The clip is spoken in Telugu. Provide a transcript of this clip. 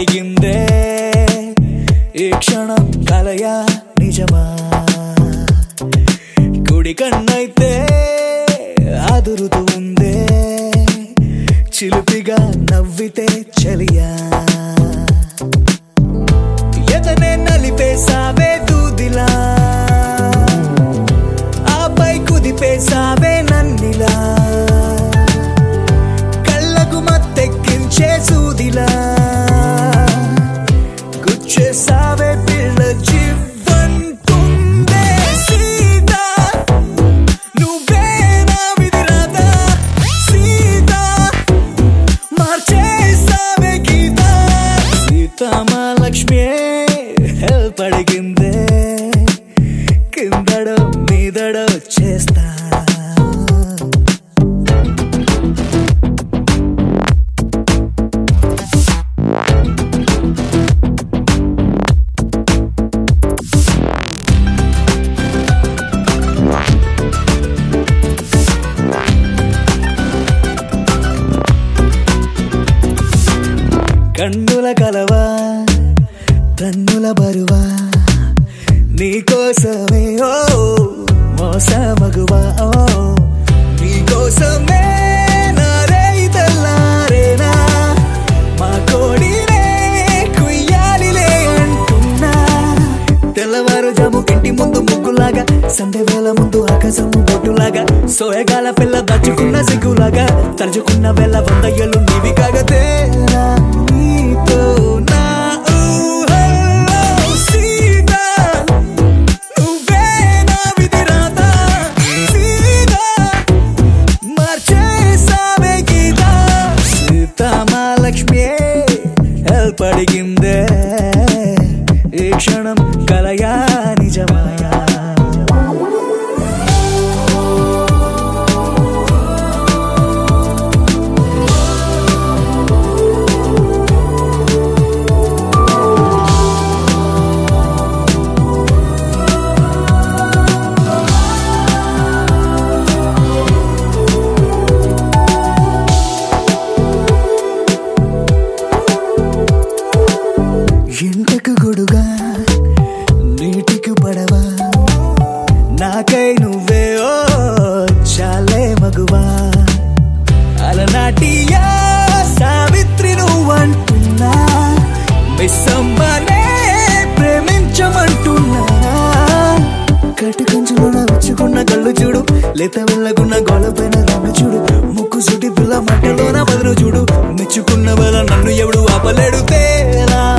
ఏర్పడిగిందే ఈ క్షణం కలయా నిజమా కుడి కన్నైతే అదురుతూ ఉందే చిలిపిగా నవ్వితే చలియా ఎదనే నలిపేసావే దూదిలా ఆపై కుదిపేసావే నన్నిలా కళ్ళకు మత్తెక్కించే సూదిలా గుచ్చేసావే పిల్ల చివ్వంటుందే సీతా నువ్వే నా విధిరాత సీతా మార్చేసావే గీత సీతామహాలక్ష్మి హెల్ప్ అడిగిందే కిందడో మీదడో చేస్తా కన్నుల కలవా తన్నుల బరువా నీకోసమే ఓ మోసమగువా ఓ నీకోసమే నా రేయి తెల్లారేనా మా కోడినే కుయ్యాలిలే అంటున్నా తెల్లవారుజాము ఇంటి ముందు ముగ్గులాగా సండే వేళ ముందు ఆకాశము బొట్టులాగా సోయగాల పిల్ల దచ్చుకున్న సిగ్గులాగా తలుచుకున్న వేళ వంద ఏళ్ళు నీవి కాగతేనా నీతో నా ఊహల్లో సీతా నువ్వే నా విధిరాత సీతా మార్చేసావే గీత సీతామహాలక్ష్మి హెల్ప్ అడిగిందే ఈ క్షణం కలయా నిజమాయా ఎంటకు గొడుగా నీటికి పడవా నాకై నువ్వే ఓ చాలే మగువా అలనాటియా సావిత్రి నువ్వంటున్నా మిస్సమ్మనే ప్రేమించమంటున్నా కట్టుకంచులోన విచ్చుకున్న కళ్ళు చూడు లేత వెళ్ళకున్న గోల పైన రంగు చూడు ముక్కు సుటి పిల్ల మంటలోన బదులు చూడు మెచ్చుకున్న వేళ నన్ను ఎవడు ఆపలేడు తేలా